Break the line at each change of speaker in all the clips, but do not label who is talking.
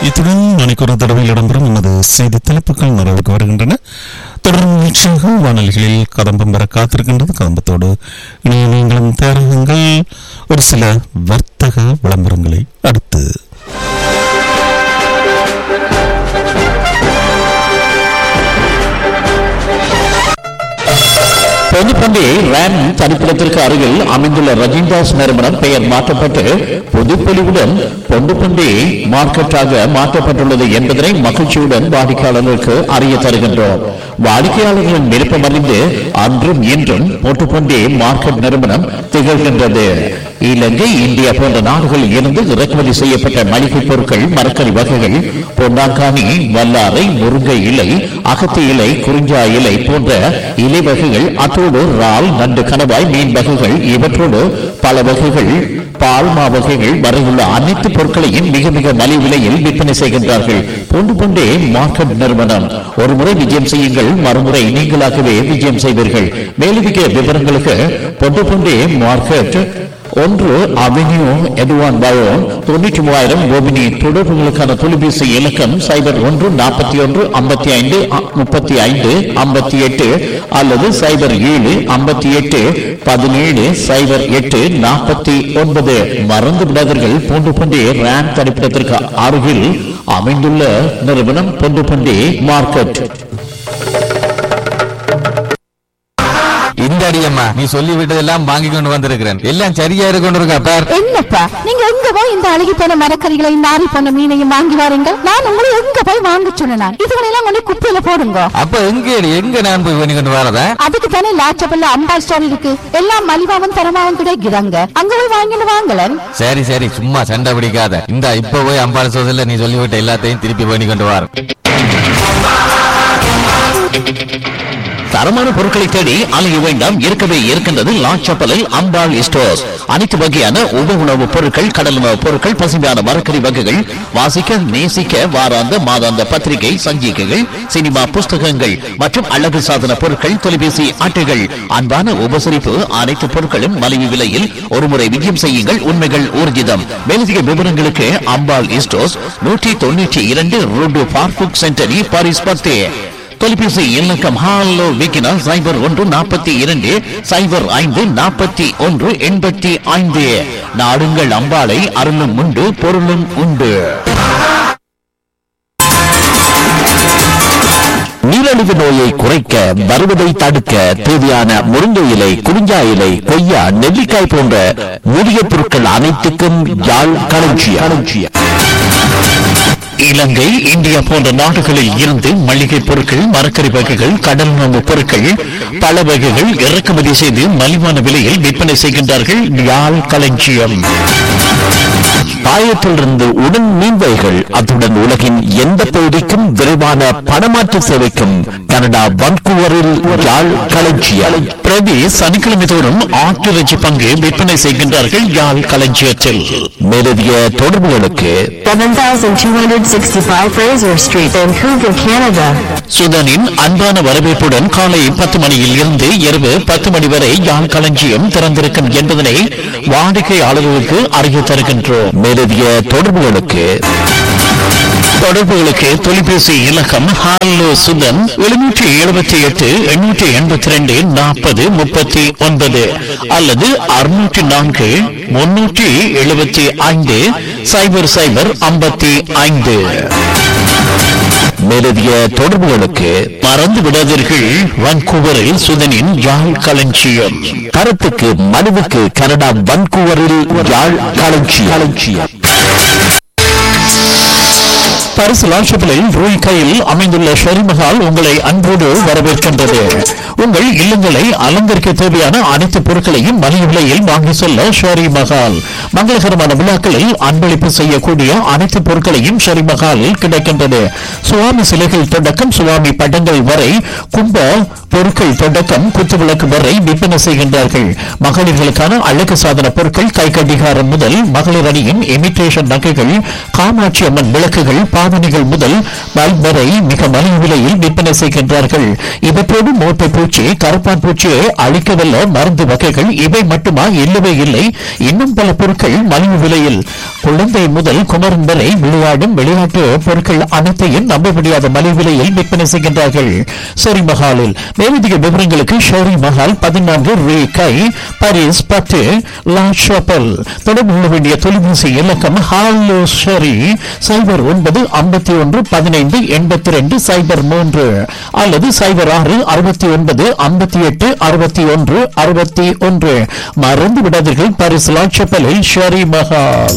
இத்துடன் மணிக்கூறு தடவையில் இடம்பெறும் நமது செய்தி தலைப்புகள் நிறைவுக்கு வருகின்றன தொடர்ந்து நிகழ்ச்சியாக வானொலிகளில் கதம்பம் பெற காத்திருக்கின்றது கதம்பத்தோடு இணைய நீங்களும் தேரகங்கள் ஒரு சில வர்த்தக விளம்பரங்களை அடுத்து
பொதுப்பண்டி ரேம் தனிப்பிடத்திற்கு அருகில் அமைந்துள்ள ரஜின்தாஸ் நிறுவனம் பெயர் மாற்றப்பட்டு புதுப்பொலிவுடன் பொண்டுப்பண்டி மார்க்கெட்டாக மாற்றப்பட்டுள்ளது என்பதனை மகிழ்ச்சியுடன் வாடிக்கையாளர்களுக்கு அறிய தருகின்றோம் வாடிக்கையாளர்களின் விருப்பம் அறிந்து அன்றும் இன்றும் பொட்டுப்பண்டி மார்க்கெட் நிறுவனம் திகழ்கின்றது இலங்கை இந்தியா போன்ற நாடுகளில் இருந்து இறக்குமதி செய்யப்பட்ட மளிகை பொருட்கள் மரக்கறி வகைகள் பொன்னாங்கானி வல்லாரை முருங்கை இலை அகத்தி இலை குறிஞ்சா இலை போன்ற இலை வகைகள் அத்தோடு இறால் நண்டு கணவாய் மீன் வகைகள் இவற்றோடு பல வகைகள் பால்மா வகைகள் வரையுள்ள அனைத்து பொருட்களையும் மிக மிக மலிவு விலையில் விற்பனை செய்கின்றார்கள் பொண்டு பொண்டே மார்க்கெட் நிறுவனம் ஒரு முறை விஜயம் செய்யுங்கள் மறுமுறை நீங்களாகவே விஜயம் செய்வீர்கள் மேலதிக விவரங்களுக்கு பொண்டு பொண்டே மார்க்கெட் ஒன்று அவென்யூ எதுவான் பயோ தொண்ணூற்றி மூவாயிரம் கோபினி தொடர்புகளுக்கான தொலைபேசி இலக்கம் சைபர் ஒன்று நாற்பத்தி ஒன்று ஐம்பத்தி ஐந்து முப்பத்தி ஐந்து ஐம்பத்தி எட்டு அல்லது சைபர் ஏழு ஐம்பத்தி எட்டு பதினேழு சைபர் எட்டு நாற்பத்தி ஒன்பது மறந்து விடாதீர்கள் பூண்டு பண்டி ரேம் தரிப்பிடத்திற்கு அருகில் அமைந்துள்ள நிறுவனம் பூண்டு பண்டி மார்க்கெட்
இந்த அடியம்மா நீ சொல்லி விட்டதெல்லாம் வாங்கி கொண்டு வந்திருக்கிறேன் எல்லாம் சரியா இருக்கு இருக்கா பார்
என்னப்பா நீங்க எங்க போய் இந்த அழுகி போன மரக்கறிகளை நாரி போன மீனையும் வாங்கி வாருங்க நான் உங்களை எங்க போய் வாங்க சொன்னேன் இதுகளெல்லாம் கொண்டு குப்பையில போடுங்க
அப்ப எங்க எங்க நான் போய் பண்ணி கொண்டு வரதா
அதுக்கு தானே லாச்சபல்ல அம்பா ஸ்டோர் இருக்கு எல்லாம் மலிவாவும் தரமாவும் கிடைக்குதாங்க அங்க போய் வாங்கிட்டு வாங்கலன்
சரி சரி சும்மா சண்டை பிடிக்காத இந்த இப்ப போய் அம்பாள் சோதல நீ சொல்லிவிட்ட எல்லாத்தையும் திருப்பி பண்ணி கொண்டு வர
தரமான பொருட்களை தேடி அலைய வேண்டாம் இருக்கவே இருக்கின்றது லாச்சப்பலில் அம்பாள் ஸ்டோர்ஸ் அனைத்து வகையான உப உணவுப் பொருட்கள் கடல் உணவுப் பொருட்கள் பசுமையான மரக்கறி வகைகள் வாசிக்க நேசிக்க வாராந்த மாதாந்த பத்திரிகை சஞ்சிகைகள் சினிமா புஸ்தகங்கள் மற்றும் அழகு சாதன பொருட்கள் தொலைபேசி அட்டைகள் அன்பான உபசரிப்பு அனைத்து பொருட்களும் மலிவு விலையில் ஒருமுறை விஜயம் செய்யுங்கள் உண்மைகள் ஊர்ஜிதம் மேலதிக விவரங்களுக்கு அம்பாள் ஸ்டோர்ஸ் நூற்றி தொண்ணூற்றி இரண்டு ரோடு பார்புக் சென்டரி பாரிஸ் பத்தே தொலைபேசி இலக்கம் ஹாலோ விக்கினா சைபர் ஒன்று நாற்பத்தி இரண்டு சைபர் ஐந்து நாற்பத்தி ஒன்று எண்பத்தி ஐந்து நாடுங்கள் அம்பாளை அருளும் உண்டு பொருளும் உண்டு நீரிழிவு நோயை குறைக்க வருவதை தடுக்க தேவையான முருங்கை இலை குறிஞ்சா இலை கொய்யா நெல்லிக்காய் போன்ற மூலிகை பொருட்கள் அனைத்துக்கும் யாழ் களஞ்சியம் இலங்கை இந்தியா போன்ற நாடுகளில் இருந்து மளிகை பொருட்கள் மரக்கறி வகைகள் கடல் உணவு பொருட்கள் பல வகைகள் இறக்குமதி செய்து மலிவான விலையில் விற்பனை செய்கின்றார்கள் யாழ் களஞ்சியம் பாயத்திலிருந்து உடன் மீன்வைகள் அத்துடன் உலகின் எந்த பகுதிக்கும் விரைவான பணமாற்று சேவைக்கும் கனடா வன்கூவரில் யாழ் களஞ்சியம் பிரதி சனிக்கிழமை தோறும் ஆட்டிறைச்சி பங்கு விற்பனை செய்கின்றார்கள் யாழ் களஞ்சியத்தில் மேலதிக தொடர்புகளுக்கு
7265 Fraser Street, Vancouver, Canada.
சுதனின் அன்பான வரவேற்புடன் காலை பத்து மணியில் இருந்து இரவு பத்து மணி வரை யாழ் களஞ்சியம் திறந்திருக்கும் என்பதனை வாடிக்கையாளர்களுக்கு அறிய தருகின்றோம் மேலதிக தொடர்புகளுக்கு தொடர்புகளுக்கு தொலைபேசி இலக்கம் ஹாலோ சுதன் எழுநூற்றி எழுபத்தி எட்டு எண்ணூற்றி எண்பத்தி ரெண்டு நாற்பது முப்பத்தி ஒன்பது அல்லது அறுநூற்றி நான்கு முன்னூற்றி எழுபத்தி ஐந்து சைபர் சைபர் ஐம்பத்தி ஐந்து மேலதிக தொடர்புகளுக்கு மறந்து விடாதீர்கள் வான்கூவரில் சுதனின் யாழ் களஞ்சியம் கருத்துக்கு மனுவுக்கு கனடா வான்கூவரில் யாழ் களஞ்சியம் களஞ்சியம் பரிசு லாட்சப்பிலில் ரூய் கையில் அமைந்துள்ள ஷெரிமஹால் உங்களை அன்போடு வரவேற்கின்றது உங்கள் இல்லங்களை அலங்கரிக்க தேவையான அனைத்து பொருட்களையும் மலிவு விலையில் வாங்கி செல்ல ஷெரி மஹால் மங்களகரமான விழாக்களில் அன்பளிப்பு செய்யக்கூடிய அனைத்து பொருட்களையும் ஷெரி மஹாலில் கிடைக்கின்றது சுவாமி சிலைகள் தொடக்கம் சுவாமி படங்கள் வரை கும்ப பொருட்கள் தொடக்கம் குத்துவிளக்கு வரை விற்பனை செய்கின்றார்கள் மகளிர்களுக்கான அழகு சாதன பொருட்கள் கை கடிகாரம் முதல் மகளிர் அணியின் இமிட்டேஷன் நகைகள் காமாட்சி அம்மன் விளக்குகள் பாத துணிமணிகள் முதல் பல்ப் வரை மிக மலிவு விலையில் விற்பனை செய்கின்றார்கள் இவற்றோடு மோட்டை பூச்சி கருப்பான் பூச்சியை அழிக்கவல்ல மருந்து வகைகள் இவை மட்டுமா இல்லவே இல்லை இன்னும் பல பொருட்கள் மலிவு விலையில் குழந்தை முதல் குமரன் வரை விளையாடும் விளையாட்டு பொருட்கள் அனைத்தையும் நம்ப முடியாத மலிவு விலையில் விற்பனை செய்கின்றார்கள் ஷெரி மஹாலில் மேலதிக விவரங்களுக்கு ஷெரி மஹால் பதினான்கு ரே கை பாரிஸ் பத்து லா ஷாப்பல் தொடர்பு கொள்ள வேண்டிய தொலைபேசி இலக்கம் ஹாலோ ஷெரி சைபர் ஒன்பது ஐம்பத்தி ஒன்று பதினைந்து எண்பத்தி ரெண்டு சைபர் மூன்று அல்லது சைபர் ஆறு அறுபத்தி ஒன்பது ஐம்பத்தி எட்டு அறுபத்தி ஒன்று அறுபத்தி ஒன்று மறந்து விடாதீர்கள் பாரிஸ் லா ஷாப்பலில் ஷெரி மஹால்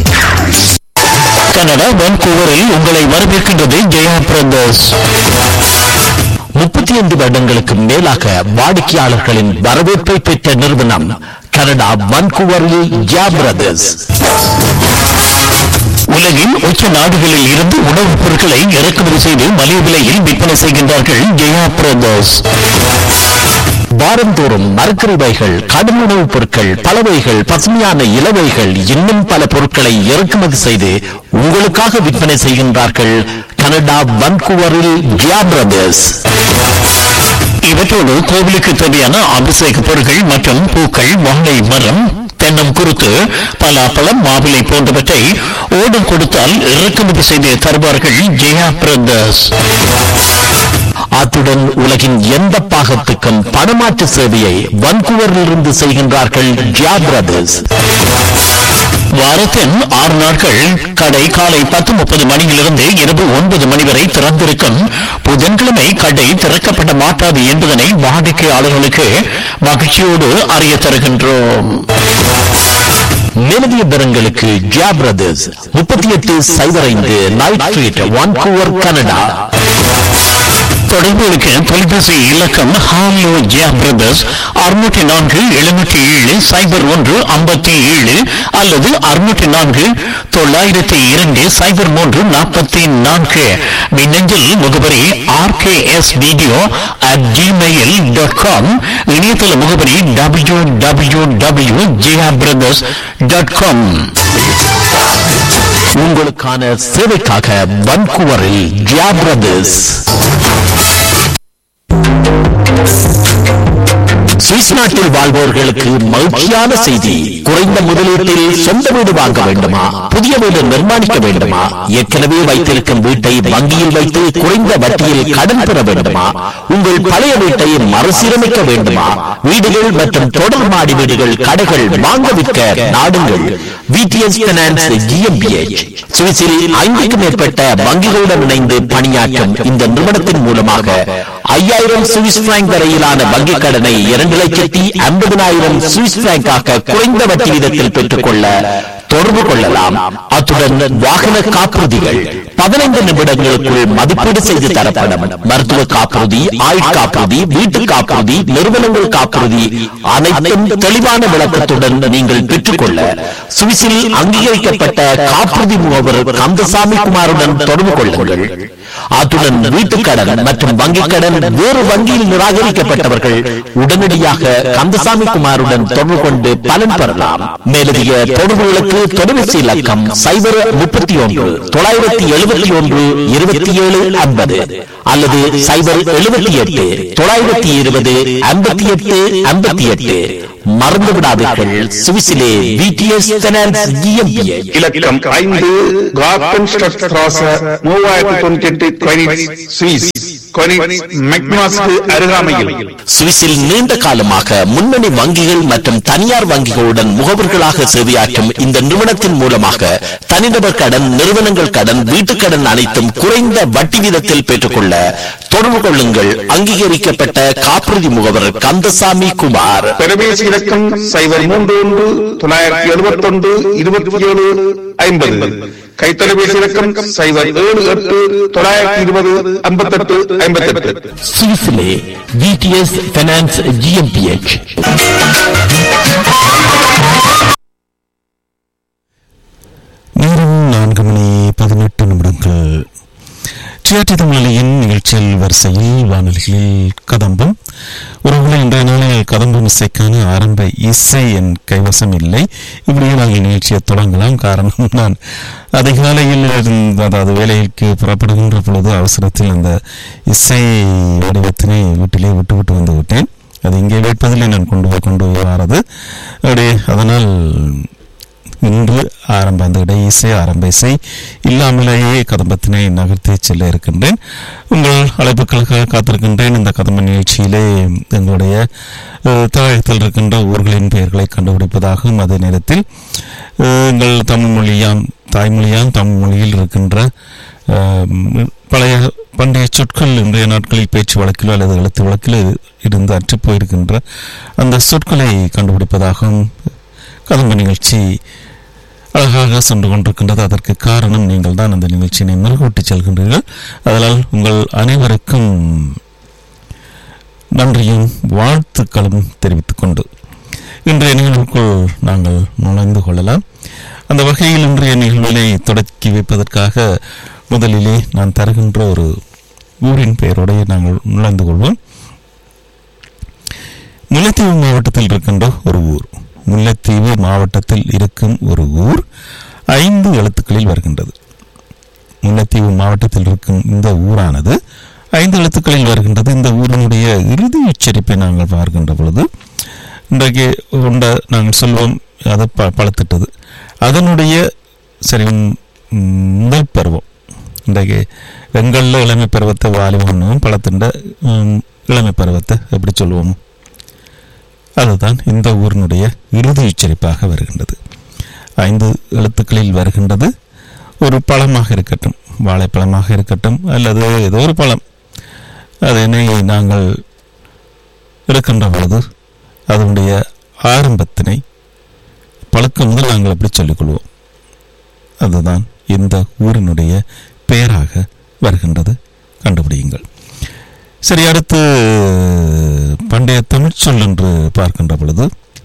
கனடா வான்கூவரில் உங்களை வரவேற்கின்றது ஜெயா பிரதர்ஸ் முப்பத்தி ஐந்து வருடங்களுக்கு மேலாக வாடிக்கையாளர்களின் வரவேற்பை பெற்ற நிறுவனம் கனடா வான்கூவரில் ஜெயா பிரதர்ஸ் உலகின் உச்ச நாடுகளில் இருந்து உணவுப் பொருட்களை இறக்குமதி செய்து மலிவு விலையில் விற்பனை செய்கின்றார்கள் ஜெயா பிரதர்ஸ் வாரந்தோறும் மரக்கறிவைகள் கடும் உணவுப் பொருட்கள் பலவைகள் பசுமையான இலவைகள் இன்னும் பல பொருட்களை இறக்குமதி செய்து உங்களுக்காக விற்பனை செய்கின்றார்கள் கனடா வன்கூவரில் ஜியா பிரதர்ஸ் இவற்றோடு கோவிலுக்கு தேவையான அபிஷேக பொருட்கள் மற்றும் பூக்கள் வாழை மரம் தென்னம் குறுக்கு பலாப்பழம் மாவிலை போன்றவற்றை ஓடம் கொடுத்தால் இறக்குமதி செய்து தருவார்கள் ஜெயா பிரதர்ஸ் அத்துடன் உலகின் எந்த பாகத்துக்கும் பணமாற்று சேவையை வன்கூவரிலிருந்து செய்கின்றார்கள் ஜியா பிரதர்ஸ் வாரத்தின் ஆறு நாட்கள் கடை காலை பத்து முப்பது மணியிலிருந்து இரவு ஒன்பது மணி வரை திறந்திருக்கும் புதன்கிழமை கடை திறக்கப்பட மாட்டாது என்பதனை வாடிக்கையாளர்களுக்கு மகிழ்ச்சியோடு அறிய தருகின்றோம் மேலதிக விவரங்களுக்கு ஜியா பிரதர்ஸ் முப்பத்தி எட்டு சைபர் ஐந்து நைட் ஸ்ட்ரீட் வான்கூவர் கனடா தொடர்புகளுக்கு தொலைபேசி இலக்கம் ஹாலோ ஜியா பிரதர்ஸ் அறுநூற்றி நான்கு எழுநூற்றி ஏழு சைபர் ஒன்று ஐம்பத்தி ஏழு அல்லது அறுநூற்றி நான்கு தொள்ளாயிரத்தி இரண்டு சைபர் மூன்று நாற்பத்தி நான்கு மின்னஞ்சல் முகவரி R K S video at Gmail dot com இணையதள முகவரி W W W Jiya brothers dot com உங்களுக்கான சேவைக்காக வன்கூவரில் ஜியா பிரதர்ஸ் சுவிஸ் நாட்டில் வாழ்வோர்களுக்கு மகிழ்ச்சியான செய்தி குறைந்த முதலீட்டில் சொந்த வீடு வாங்க வேண்டுமா புதிய வீடு நிர்மாணிக்க வேண்டுமா ஏற்கனவே வைத்திருக்கும் வீட்டை வங்கியில் வைத்து குறைந்த வட்டியில் கடன் பெற வேண்டுமா உங்கள் பழைய வீட்டை மறுசீரமைக்க வேண்டுமா வீடுகள் மற்றும் தொடர் மாடி வீடுகள் கடைகள் வாங்க விற்க நாடுங்கள் விடிஎஸ் பினான்ஸ் ஜிஎம்பிஎச் சுவிஸில் ஐந்துக்கும் மேற்பட்ட வங்கிகளுடன் இணைந்து பணியாற்றும் இந்த நிறுவனத்தின் மூலமாக ஐயாயிரம் சுவிஸ் பிராங்க் வரையிலான வங்கிக் கடனை இரண்டு லட்சத்தி ஐம்பதினாயிரம் சுவிஸ் பிராங்காக குறைந்த வட்டி வீதத்தில் பெற்றுக்கொள்ள தொடர்பு கொள்ளலாம் அத்துடன் வாகன காப்புறுதிகள் பதினைந்து நிமிடங்களுக்குள் மதிப்பீடு செய்து தரப்படும் மருத்துவ காப்புறுதி ஆயுள் காப்புறுதி வீட்டு காப்புறுதி நிறுவனங்கள் காப்புறுதி அனைத்தும் தெளிவான விளக்கத்துடன் நீங்கள் பெற்றுக்கொள்ள சுவிஸில் அங்கீகரிக்கப்பட்ட காப்புறுதி முகவர் கந்தசாமி குமாருடன் தொடர்பு கொள்ளுங்கள் அத்துடன் வீட்டுக் கடன் மற்றும் வங்கிக் கடன் வேறு வங்கியில் நிராகரிக்கப்பட்டவர்கள் உடனடியாக கந்தசாமி குமாருடன் தொடர்பு கொண்டு பலன் பெறலாம் மேலதிக தொடர்புகளுக்கு தொலைபேசி இலக்கம் சைபர் முப்பத்தி ஒன்று தொள்ளாயிரத்தி எழுபத்தி ஒன்று இருபத்தி ஏழு ஐம்பது அல்லது சைபர் எழுபத்தி எட்டு தொள்ளாயிரத்தி இருபது ஐம்பத்தி எட்டு ஐம்பத்தி எட்டு மறந்து விடாதீர்கள் சுவிஸிலே விடிஎஸ் பைனான்ஸ் GmbH.
இலக்கம் ஐந்து கார்டன் ஸ்ட்ராச மூவாயிரத்தி தொண்ணூத்தி எட்டு கொயினிட்ஸ் சுவிஸ் கொயினிட்ஸ் மெக்னாஸ்க்கு அருகாமையில்
சுவிஸில் நீண்ட காலமாக முன்னணி வங்கிகள் மற்றும் தனியார் வங்கிகளுடன் முகவர்களாக சேவையாற்றும் இந்த நிறுவனத்தின் மூலமாக தனிநபர் கடன் நிறுவனங்கள் கடன் வீட்டுக் கடன் அனைத்தும் குறைந்த வட்டி வீதத்தில் பெற்றுக்கொள்ள தொடர்பு கொள்ளுங்கள் அங்கீகரிக்கப்பட்ட காப்புறுதி முகவர் கந்தசாமி குமார்
தொலைபேசி இலக்கம் சைபர் மூன்று ஒன்று தொள்ளாயிரத்தி எழுபத்தி ஒன்று இருபத்தி ஏழு ஐம்பது கைத்தொலைபேசி இலக்கம் சைபர் ஏழு எட்டு தொள்ளாயிரத்தி இருபது ஐம்பத்தெட்டு ஐம்பத்தெட்டு
சுவிஸிலே விடிஎஸ் பைனான்ஸ் ஜிஎம்பிஎச்
நேரம் நான்கு மணி பதினெட்டு நிமிடங்கள் டிஆர்டி தமிழின் நிகழ்ச்சியில் வரிசையில் வானொலிகளில் கதம்பம் ஒருவேளை இன்றைய நாளில் கதம்பம் இசைக்கான ஆரம்ப இசை என் கைவசம் இல்லை இப்படியே நாங்கள் நிகழ்ச்சியை தொடங்கலாம் காரணம் நான் அதிகாலையில் இருந்த அதாவது வேலைக்கு புறப்படுகின்ற பொழுது அவசரத்தில் அந்த இசை வடிவத்தினை வீட்டிலே விட்டு விட்டு வந்து விட்டேன் அது இங்கே வைப்பதில்லை நான் கொண்டு போய் கொண்டு போய் வாரது அப்படியே அதனால் இன்று ஆரம்ப அந்த இடை இசை ஆரம்ப இசை இல்லாமலேயே கதம்பத்தினை நகர்த்தி செல்ல இருக்கின்றேன் உங்கள் அழைப்புகளுக்காக காத்திருக்கின்றேன் இந்த கதம்ப நிகழ்ச்சியிலே எங்களுடைய அஹ், தமிழகத்தில் இருக்கின்ற ஊர்களின் பெயர்களை கண்டுபிடிப்பதாகவும் அதே நேரத்தில் அஹ், எங்கள் தமிழ் மொழியாம் தாய்மொழியாம் தமிழ் மொழியில் இருக்கின்ற அஹ், பழைய பண்டைய சொற்கள் இன்றைய நாட்களில் பேச்சு வழக்கிலோ அல்லது எழுத்து வழக்கிலோ இருந்து அற்றுப் போயிருக்கின்ற அந்த சொற்களை கண்டுபிடிப்பதாகவும் கதம்ப நிகழ்ச்சி அழகாக சென்று கொண்டிருக்கின்றது அதற்கு காரணம் நீங்கள் தான் அந்த நிகழ்ச்சியினை மெருகூட்டி செல்கின்றீர்கள் அதனால் உங்கள் அனைவருக்கும் நன்றியும் வாழ்த்துக்களும் தெரிவித்துக் கொண்டு இன்றைய நிகழ்வுக்குள் நாங்கள் நுழைந்து கொள்ளலாம் அந்த வகையில் இன்றைய நிகழ்வினை தொடக்கி வைப்பதற்காக முதலிலே நான் தருகின்ற ஒரு ஊரின் பெயரோடைய நாங்கள் நுழைந்து கொள்வோம் முல்லைத்தீவு மாவட்டத்தில் இருக்கின்ற ஒரு ஊர் முல்லைத்தீவு மாவட்டத்தில் இருக்கும் ஒரு ஊர் ஐந்து எழுத்துக்களில் வருகின்றது முல்லைத்தீவு மாவட்டத்தில் இருக்கும் இந்த ஊரானது ஐந்து எழுத்துக்களில் வருகின்றது இந்த ஊரினுடைய இறுதி உச்சரிப்பை நாங்கள் பார்க்கின்ற பொழுது இன்றைக்கு உண்ட நாங்கள் சொல்வோம் அது ப பழத்திட்டது அதனுடைய சரி ம், முதல் பருவம் இன்றைக்கு எங்களில் இளமை பருவத்தை வாலிபம் பழத்தின்ற ம், இளமை பருவத்தை எப்படி சொல்லுவோம் அதுதான் இந்த ஊரினுடைய இறுதி உச்சரிப்பாக வருகின்றது ஐந்து எழுத்துக்களில் வருகின்றது ஒரு பழமாக இருக்கட்டும் வாழைப்பழமாக இருக்கட்டும் அல்லது ஏதோ ஒரு பழம் அதனை நாங்கள் இருக்கின்ற பொழுது அதனுடைய ஆரம்பத்தினை பழக்கம் முதல் நாங்கள் அப்படி சொல்லிக்கொள்வோம் அதுதான் இந்த ஊரினுடைய பெயராக வருகின்றது கண்டுபிடியுங்கள் சரி அடுத்து பண்டைய தமிழ் சொல் என்று பார்க்கின்ற பொழுது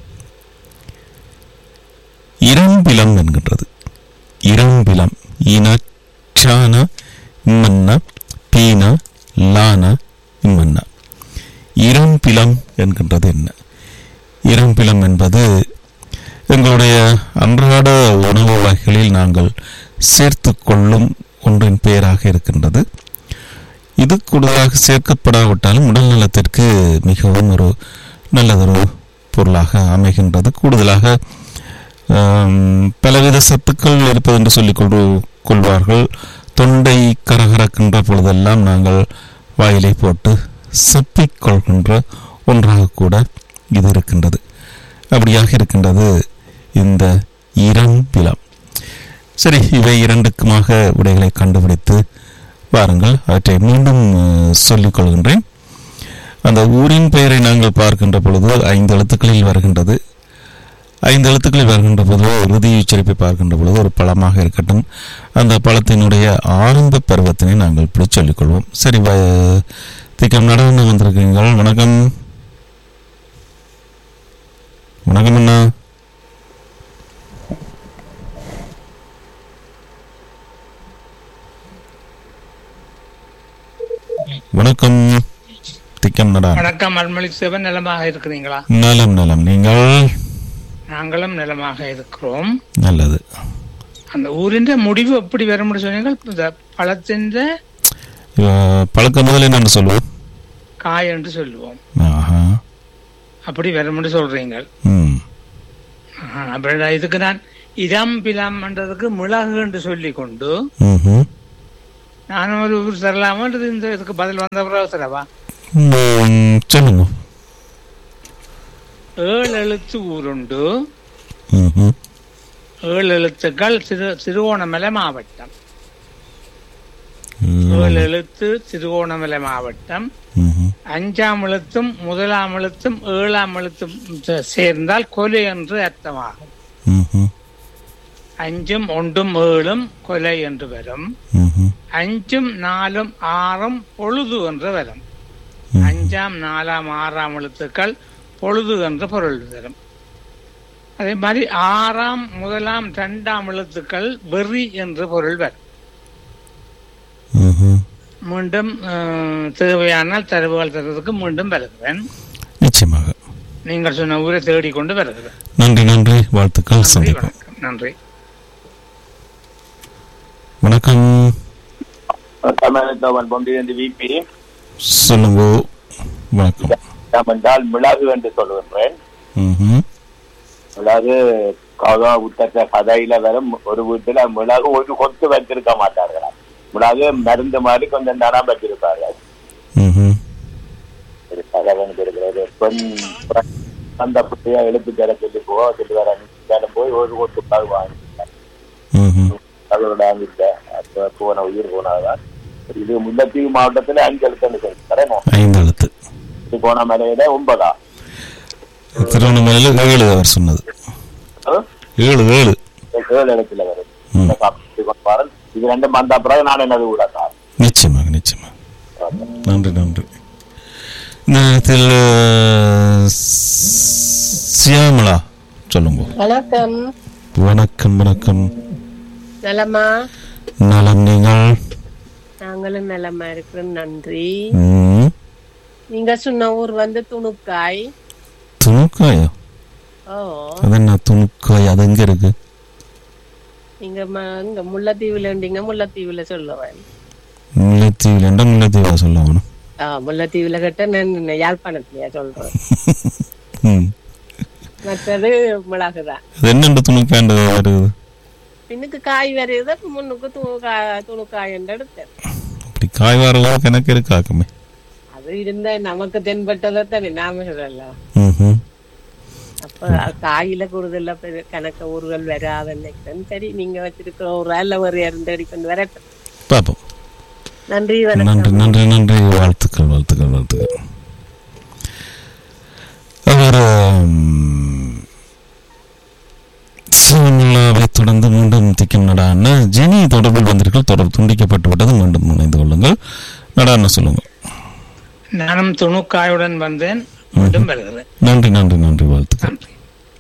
இரம்பிலம் என்கின்றது இரம்பிலம் இனச்சான இம்மன்ன பீன லான இம்மன்ன இரம்பிலம் என்கின்றது என்ன இரம்பிலம் என்பது எங்களுடைய அன்றாட உணவு வகைகளில் நாங்கள் சேர்த்து கொள்ளும் ஒன்றின் பெயராக இருக்கின்றது இது கூடுதலாக சேர்க்கப்படாவிட்டாலும் உடல் நலத்திற்கு மிகவும் ஒரு நல்லதொரு பொருளாக அமைகின்றது கூடுதலாக ஆம், பலவித சத்துக்கள் இருப்பது என்று சொல்லிக் கொண்டு கொள்வார்கள் தொண்டை கரகரக்கின்ற பொழுதெல்லாம் நாங்கள் வாயிலை போட்டு சப்பிக் கொள்கின்ற ஒன்றாக கூட இது இருக்கின்றது அப்படியாக இருக்கின்றது இந்த இரம்பிலம் சரி இவை இரண்டுக்குமாக விடைகளை கண்டுபிடித்து வாருங்கள் அவற்றை மீண்டும் அஹ், சொல்லிக் கொள்கின்றேன் அந்த ஊரின் பெயரை நாங்கள் பார்க்கின்ற பொழுது ஐந்து எழுத்துக்களில் வருகின்றது ஐந்து எழுத்துக்களில் வருகின்ற பொழுது இறுதி உச்சரிப்பை பார்க்கின்ற பொழுது ஒரு பழமாக இருக்கட்டும் அந்த பழத்தினுடைய ஆரம்ப பருவத்தினை நாங்கள் இப்படி சொல்லிக்கொள்வோம் சரி வ- திக்கம் நடந்து வந்திருக்கீங்கள் வணக்கம் வணக்கம் அண்ணா வணக்கம் திக்கம் நடா
வணக்கம் அருள்மொழி சிவன் நலமாக இருக்கிறீங்களா
நலம் நலம் நீங்கள்
நாங்களும் நலமாக இருக்கிறோம்
நல்லது
அந்த ஊரின் முடிவு எப்படி வர முடியும் சொன்னீங்க இந்த பழத்தின்
இவ- பழக்கம் முதல் என்னன்னு சொல்லுவோம்
காய் என்று சொல்லுவோம்
ஆஹா
அப்படி வர முடியும் சொல்றீங்க
ம்
ஆஹா, அப்படி நான் இதுக்கு நான் இடம் பிலாம்ன்றதுக்கு மிளகு என்று சொல்லி கொண்டு
ம்ஹும்.
நானும் ஒரு ஊர் தரலாமன்றது இந்த இதுக்கு பதில் வந்த பிறகு தரவா
ம், சொல்லுங்க
ஏழு எழுத்து ஊருண்டு
ம்ஹும்.
ஏழு எழுத்துக்கள் திரு திருவோணமலை மாவட்டம் ஏழு எழுத்து திருவோணமலை மாவட்டம்
ம்ஹும்.
அஞ்சாம் எழுத்தும் முதலாம் எழுத்தும் ஏழாம் எழுத்தும் சே- சேர்ந்தால் கொலை என்று அர்த்தமாகும்
ம்ஹும்.
அஞ்சும் ஒன்றும் ஏழும் கொலை என்று வரும்
ம்ஹும்.
அஞ்சும் நாலும் ஆறும் பொழுது என்று வரும்
ம்.
அஞ்சாம் நாலாம் ஆறாம் எழுத்துக்கள் பொழுது என்று பொருள் தரும் அதே மாதிரி ஆறாம் முதலாம் இரண்டாம் எழுத்துக்கள் வெறி என்று பொருள் வரும்
ம்ஹும்.
மீண்டும் அஹ், தேவையானால் தரவுகள் தருவதற்கு மீண்டும் வருகிறேன்
நிச்சயமாக
நீங்கள் சொன்ன ஊரை தேடிக்கொண்டு வருகிறேன்
நன்றி நன்றி வாழ்த்துக்கள்
நன்றி
சந்திப்போம்
வணக்கம் நன்றி
வணக்கம்
தமிழகத்தவன் பொம்பிலிருந்து விபி
சொல்லுங்க வணக்கம்
நாம் என்றால் மிளகு என்று சொல்லுகின்றேன்
ம்ஹும்.
மிளகு கதா உத்தர கதையில வரும் ஒரு வீட்டுல மிளகு ஒரு கொத்து வச்சிருக்க மாட்டார்களாம் மிளகு மருந்து மாதிரி கொஞ்சம் தானா வச்சிருப்பார்கள்
ம்ஹும்.
ஒரு கதை வந்து இருக்கிறது பெண் அந்த புள்ளைய எழுத்து தர சொல்லி போ சொல்லி வர அனுப்பிச்சாலும் போய் ஒரு கொத்து மிளகு வாங்கிட்டேன்
ம்ஹும்.
அதோட வாங்கிட்டேன் அப்ப போன உயிர் போனதான் இது முல்லத்தீவு மாவட்டத்துல அஞ்சு எழுத்துன்னு சொல்லித்தரேன்
ஐந்து எழுத்து
போன மலையில ஒன்பதா
திருவண்ணாமலையில் ஏழு அவர் சொன்னது
ஆ?
ஏழு ஏழு
ஏழு இடத்துல வரும்
ம்.
இந்த காப்பீட்டு கொண்டு வரேன். இது ரெண்டும் வந்த பிறகு நான் என்னது கூட சார்
நிச்சயமாக நிச்சயமாக நன்றி நன்றி இந்த நேரத்தில் அஹ், சியாமளா சொல்லுங்க
வணக்கம்
வணக்கம் வணக்கம்
நலமா
நலம் நீங்கள்
நாங்களும் நலமா இருக்கிறோம் நன்றி
ம்,
நீங்க சொன்ன ஊர் வந்து துணுக்காய்
துணுக்காயா
ஓ
அது என்ன துணுக்காய் அது எங்க இருக்கு
நீங்க ம- இங்க முல்லைத்தீவுல இருந்தீங்க முல்லைத்தீவுல சொல்லுவேன்
முல்லைத்தீவில் என்ற முல்லைத்தீவா சொல்லணும்
ஆ முல்லைத்தீவுல கிட்ட நான் யாழ்ப்பாணத்திலயா சொல்றேன்
ம்
மற்றது மிளகுதான்
அது என்னென்று துணுக்காண்டு வருது
பின்னுக்கு காய் வருது முன்னுக்கு துணுக்காய் துணுக்காய் என்று எடுத்தேன்
அப்படி காய் வரவோ கணக்கு இருக்காக்குமே
அது இருந்தா நமக்கு தென்பட்டதை தானே நாம சொல்லலாம்
ம்
அப்ப காயில கூடுதல்ல பெரிய கணக்க ஊர்கள் வராதுன்னு நினைக்கிறேன் சரி நீங்க வச்சிருக்கிற ஒரு அல்ல ஒரு இரண்டு கொண்டு வரட்டும்
பார்ப்போம்
நன்றி
நன்றி
வணக்கம்
நன்றி நன்றி வாழ்த்துக்கள் வாழ்த்துக்கள் வாழ்த்துக்கள் அவர் சிவனில்லாவை தொடர்ந்து மீண்டும் திக்கும் நடான ஜெனி தொடர்பில் வந்தீர்கள் தொடர்பு துண்டிக்கப்பட்டு விட்டது மீண்டும் இணைந்து கொள்ளுங்கள் நடான சொல்லுங்க
நானும் துணுக்காயுடன் வந்தேன் மீண்டும் வருகிறேன்
நன்றி நன்றி நன்றி வாழ்த்துக்கள்
நன்றி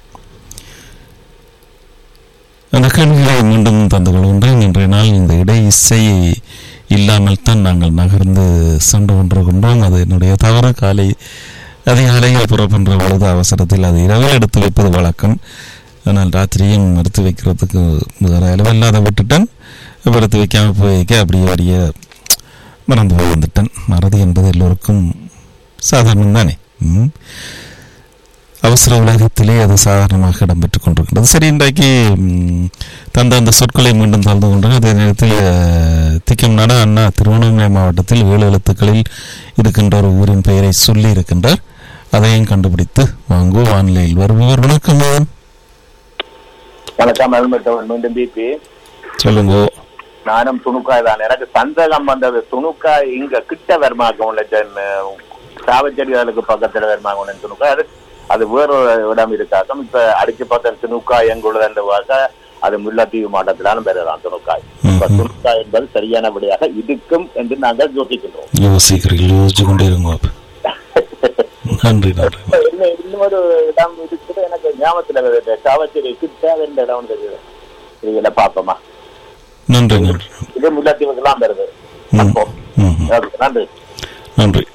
அந்த கேள்விகளை மீண்டும் தந்து கொள்கின்றேன் இன்றைய நாள் இந்த இடை இசை இல்லாமல் தான் நாங்கள் நகர்ந்து சென்று கொண்டிருக்கின்றோம் அது என்னுடைய தவறு காலை அதிகாலையில் புறப்படுற பொழுது அவசரத்தில் அது இரவில் எடுத்து வைப்பது வழக்கம் ஆனால் ராத்திரியும் எடுத்து வைக்கிறதுக்கு வேறு அளவில்லாத விட்டுட்டேன் இப்ப எடுத்து வைக்காமல் போய் வைக்க அப்படியே அப்படியே மறந்து போய் வந்துட்டேன் மறதி என்பது எல்லோருக்கும் சாதாரணம் தானே ம் அவசர உலகத்திலே அது சாதாரணமாக இடம்பெற்றுக் கொண்டிருக்கின்றது சரி இன்றைக்கு ம், தந்த அந்த சொற்களை மீண்டும் தந்து கொண்டன அதே நேரத்தில் அஹ், திக்கம் நட அண்ணா திருவண்ணாமலை மாவட்டத்தில் ஏழு எழுத்துக்களில் இருக்கின்ற ஒரு ஊரின் பெயரை சொல்லி இருக்கின்றார் அதையும் கண்டுபிடித்து வாங்கோ வானிலையில் வருபவர் வணக்கம் மேம்.
வணக்கம் அருள்மட்டவன் மீண்டும் பிபி
சொல்லுங்க
நானும் துணுக்காய் தான் எனக்கு சந்தேகம் வந்தது துணுக்காய் இங்க கிட்ட வருமாக்கம் உள்ள சாவச்செடிகளுக்கு பக்கத்துல வருமாக்கம் துணுக்காய் அது அது வேறொரு இடம் இருக்காக்கம் இப்ப அடிச்சு பார்த்த துணுக்காய் எங்குள்ளது என்று பார்க்க அது முல்லைத்தீவு மாவட்டத்திலான பெறலாம் துணுக்காய் இப்ப
ம்ஹும்.
துணுக்காய் என்பது சரியான விடையாக இருக்கும் என்று நாங்கள் யோசிக்கின்றோம்
யோசிக்கிறீர்கள் யோசிச்சு கொண்டே இருங்க அப்ப. நன்றி நன்றி
இப்ப இன்னும் இன்னொரு இடம் இருக்குது எனக்கு ஞாபகத்துல வருது சாவச்சேரி கிட்ட ரெண்டு இடம் தெரியுது இதுல பாப்போமா
நன்றி நன்றி
இது முல்லைத்தீவுக்கெல்லாம் வருது
ம்,
அப்போ
ம், ம்.
ஓகே, நன்றி
நன்றி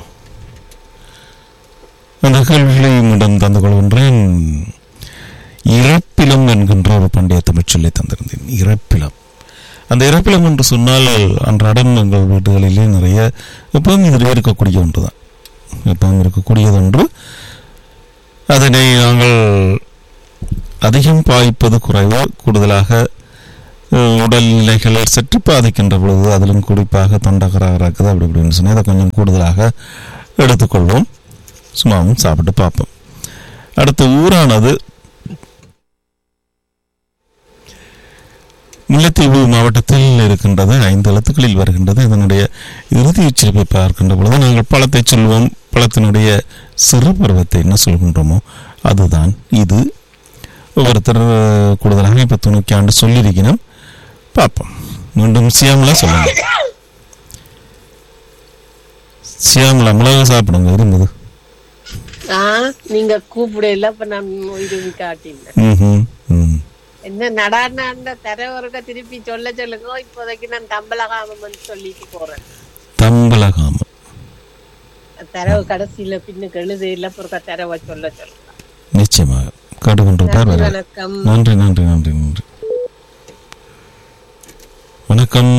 அந்த கேள்விகளை மீண்டும் தந்து கொள்கின்றேன் இறப்பிலம் என்கின்ற ஒரு பண்டைய தமிழ் சொல்லை தந்திருந்தேன் இறப்பிலம் அந்த இறப்பிலம் என்று சொன்னால் அன்றாடம் எங்கள் வீடுகளிலே நிறைய எப்பவும் இதில் இருக்கக்கூடிய ஒன்று தான் எப்பவும் இருக்கக்கூடியது ஒன்று அதனை நாங்கள் அதிகம் பாய்ப்பது குறைவு கூடுதலாக அஹ், உடல்நிலைகள் சற்று பாதிக்கின்ற பொழுது அதிலும் குறிப்பாக தொண்டகராக இருக்குது அப்படி இப்படின்னு சொன்னால் அதை கொஞ்சம் கூடுதலாக எடுத்துக்கொள்வோம் சும்மாவும் சாப்பிட்டு பார்ப்போம் அடுத்த ஊரானது முல்லைத்தீவு மாவட்டத்தில் இருக்கின்றது ஐந்து எழுத்துக்களில் வருகின்றது இதனுடைய இறுதி உச்சரிப்பை பார்க்கின்ற பொழுது நாங்கள் பழத்தை சொல்வோம் பழத்தினுடைய சிறு பருவத்தை என்ன சொல்கின்றோமோ அதுதான் இது ஒவ்வொருத்தர் கூடுதலாக இப்போ தொண்ணூற்றி ஆண்டு சொல்லியிருக்கணும் பார்ப்போம் மீண்டும் சியாமலா சொல்லுங்க சியாமலா மிளகு சாப்பிடுங்க இருந்தது
ஆ நீங்க கூப்பிடல அப்ப நான் இது காட்டினேன்
ம்ஹும், ம்
என்ன நடான அந்த தர ஒருக்க திருப்பி சொல்ல சொல்லுங்க இப்போதைக்கு நான் தம்பலகாமம் சொல்லிட்டு போறேன்
தம்பலகாமம்
தரவு கடைசியில பின்னுக்கு எழுது இல்ல பொறுக்க தரவை சொல்ல சொல்ல
நிச்சயமாக கேட்டுக்கொண்டிருப்பார்
நன்றி,
வர
வணக்கம்.
நன்றி நன்றி நன்றி நன்றி வணக்கம்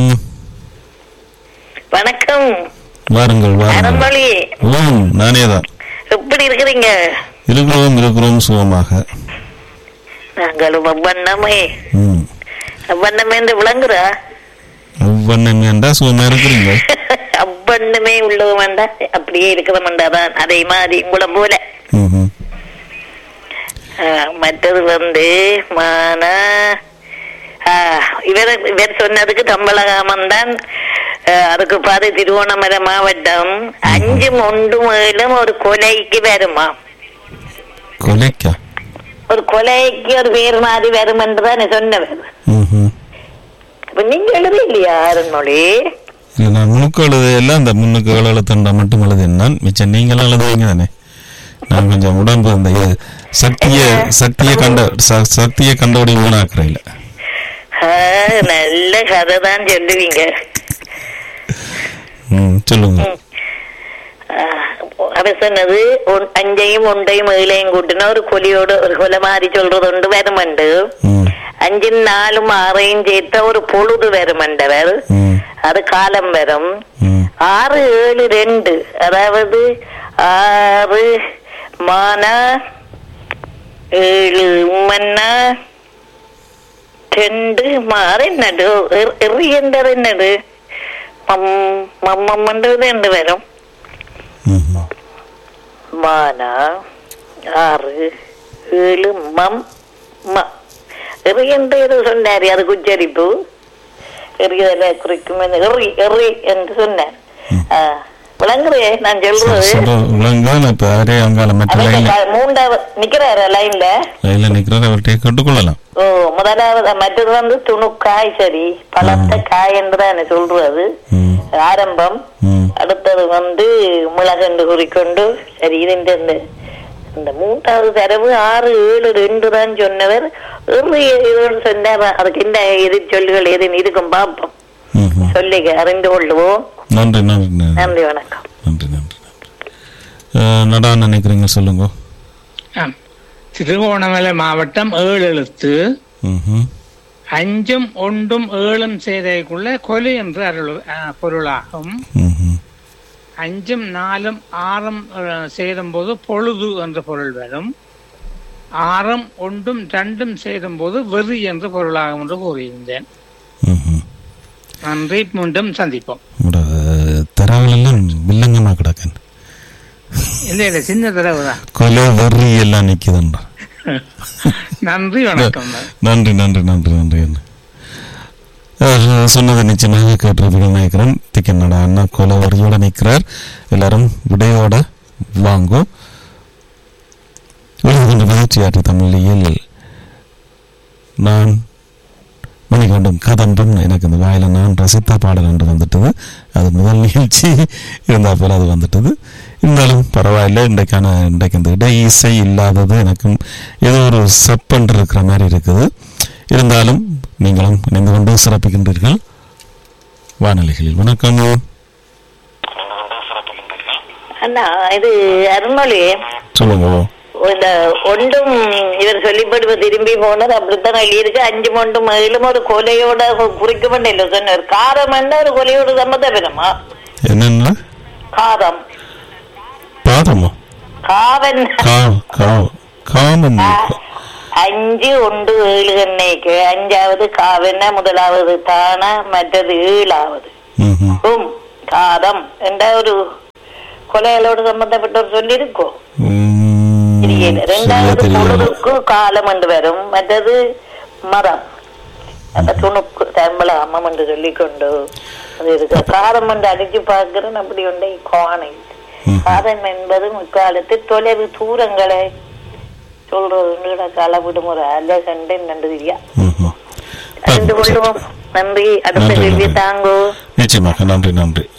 வணக்கம்
வாருங்கள் வாருங்கள்
அறமொழி
ஓம் நானே தான்
எப்படி இருக்கிறீங்க
இருக்கிறோம் இருக்கிறோம் சுகமாக
நாங்களும் அவ்வண்ணமே
ம்
அவ்வண்ணமே என்று விளங்குறா
அவ்வண்ணம் என்றா சுகமா இருக்கிறீங்க
அவ்வண்ணமே உள்ளது வேண்டாம் அப்படியே இருக்கிற வேண்டாதான் அதே மாதிரி உங்களை போல
ம்ஹும்.
ஆ, மற்றது வந்து மான ஆ, இவர் இவர் சொன்னதுக்கு தம்பலகாமம் தான் ஆ, அதுக்கு பாரு திருவோணமலை மாவட்டம் அஞ்சும் ஒன்றும் ஏழும் ஒரு கொலைக்கு வருமா
கொலைக்கா
ஒரு கொலைக்கு ஒரு பேர் மாதிரி வரும் என்றுதான் சொன்னவர்
ம்ஹும்.
அப்ப நீங்க எழுதி இல்லையா அருண்மொழி
இல்ல நான் முழுக்க எழுதையெல்லாம் அந்த முன்னுக்கு எழுத்தண்டா மட்டும் எழுதினான் மிச்சம் நீங்களும் எழுதுவீங்க தானே நான் கொஞ்சம் உடம்பு அந்த இது, சக்திய சக்திய கண்ட ச- சக்திய கண்டபடி ஊனாக்குறையில
ஆ, நல்ல கதை தான் சொல்லுவீங்க
ம் சொல்லுங்க
ஆ, அவர் சொன்னது ஒன்- அஞ்சையும் ஒன்றையும் ஏழையும் கூட்டினா ஒரு கொலியோட ஒரு கொலை மாதிரி சொல்றது உண்டு வருமண்டு
ம்
அஞ்சும் நாலும் ஆறையும் சேர்த்தா ஒரு பொழுது வருமண்டவர்
ம்
அது காலம் வரும்
ம்
ஆறு ஏழு ரெண்டு அதாவது ஆறு மானா ஏழு உம்மன்னா ரெண்டு மாறு என்னடு എറിയേണ്ടത് എന്നത് മമ്മമ്മണ്ടത് എന്ത് വരും
ம்ஹும்.
മാന ആറ് ഏഴ് മം മ എറിയേണ്ടത് சொன்னாரு அது உச்சரிப்பு எறியதல குறிக்கும் எறி எறி என்று சொன்னார் ஆ, விளங்குறே நான் சொல்றது
சொல்ற விலங்குதான் இப்ப யாரே அங்கால மற்ற
அவர்கிட்ட
லைன்ல
க- மூன்றாவது நிக்கிறாரு லைன்ல
லைன்ல நிக்கிறார் அவர்கிட்ட கேட்டுக்கொள்ளலாம்
ஓ முதலாவது மற்றது வந்து துணுக்காய் சரி பழத்த காய் என்றுதான் சொல்றது
ம்
ஆரம்பம்
ம்
அடுத்தது வந்து மிளகண்டு குறிக்கொண்டு சரி இது இந்த இந்த இந்த மூன்றாவது தரவு ஆறு ஏழு ரெண்டு தான் சொன்னவர் ஏழு ஏழு சொன்னார் அதுக்கு என்ன எதிர் சொல்லுகள் எதுன்னு இருக்கும் பார்ப்போம்
ம்ஹும்.
சொல்லி அறிந்து கொள்ளுவோம்
நன்றி நன்றி நன்றி
நன்றி வணக்கம்
நன்றி நன்றி நன்றி அஹ், நடா நினைக்கிறீங்க சொல்லுங்க
ஆம். திருகோணமலை மாவட்டம் ஏழு எழுத்து
ம்ஹும்.
அஞ்சும் ஒன்றும் ஏழும் செய்தைக்குள்ள கொலை என்று அருள் ஆ, பொருளாகும்
ம்ஹும்.
அஞ்சும் நாலும் ஆறும் சேரும் போது பொழுது என்று பொருள் வரும் ஆறும் ஒன்றும் ரெண்டும் சேரும் போது வெறி என்று பொருளாகும் என்று கூறியிருந்தேன்
ம்ஹும்.
நன்றி மீண்டும் சந்திப்போம்
உங்களோட தரவுகள் எல்லாம் வில்லங்கமா கிடக்கன்
இல்ல இல்ல சின்ன தடவை தான்
கொலை வரி எல்லாம் நிக்குதுன்றா
நன்றி வணக்கம்
நன்றி நன்றி நன்றி நன்றி அண்ணா. அஹ், சொன்னதை நிச்சயமாக கேட்டிருப்பீங்க நினைக்கிறேன் திக்கனடா அண்ணா கொலை வரியோட நிற்கிறார் எல்லாரும் விடையோட வாங்கோ எழுதி கொண்டு மகிழ்ச்சியாற்றி தமிழில் நான் மணிகொண்டும் கதம்பம் எனக்கு இந்த வாயில நான் ரசித்த பாடல் என்று வந்துட்டது அது முதல் நிகழ்ச்சி இருந்தா போல அது வந்துட்டது இருந்தாலும் பரவாயில்லை இன்றைக்கான இன்றைக்கு இந்த இடை இசை இல்லாதது எனக்கும் ஏதோ ஒரு சப்பென்று இருக்கிற மாதிரி இருக்குது இருந்தாலும் நீங்களும் இணைந்து கொண்டு சிறப்பிக்கின்றீர்கள் வானொலிகளில் வணக்கம்
அண்ணா இது அருள்மொழி
சொல்லுங்க
இந்த ஒன்றும் இவர் சொல்லிப்படுவ திரும்பி போனது அப்படித்தான் எழுதியிருக்கு அஞ்சு ஒன்றும் ஏழும் ஒரு கொலையோட குறிக்க வேண்டிய சொன்னார் காரம் என்ன ஒரு கொலையோட சம்மந்தம் வேணுமா
என்னென்ன
காரம்
பாதமோ
காவன்
கா கா காமம்
அஞ்சு ஒன்று ஏழு எண்ணெய்க்கு அஞ்சாவது காவன முதலாவது தான மற்றது ஏழாவது
ம்ஹும்.
உம் காதம் என்ற ஒரு கொலைகளோடு சம்பந்தப்பட்ட ஒரு சொல்லியிருக்கோம்
உம்,
தெரியல
சரியா
ரெண்டாவது
தெரியல
பொழுதுக்கு காலம் என்று வரும் மற்றது மரம் அந்த துணுக்கு தம்பள அம்மம் என்று சொல்லிக்கொண்டு அது இருக்கு காரம் என்று அடிச்சு பார்க்கிறேன் அப்படி உண்டை கோணை காதம் என்பது முக்காலத்து தொலைவு தூரங்களை சொல்றது அளவிடும் ஒரு அலை கண்டு நன்றி
ம்ஹும்.
அறிந்து கொள்வோம் நன்றி அடுத்த
நன்றி,
கேள்வி
நன்றி.
தாங்கோ
நிச்சயமாக நன்றி நன்றி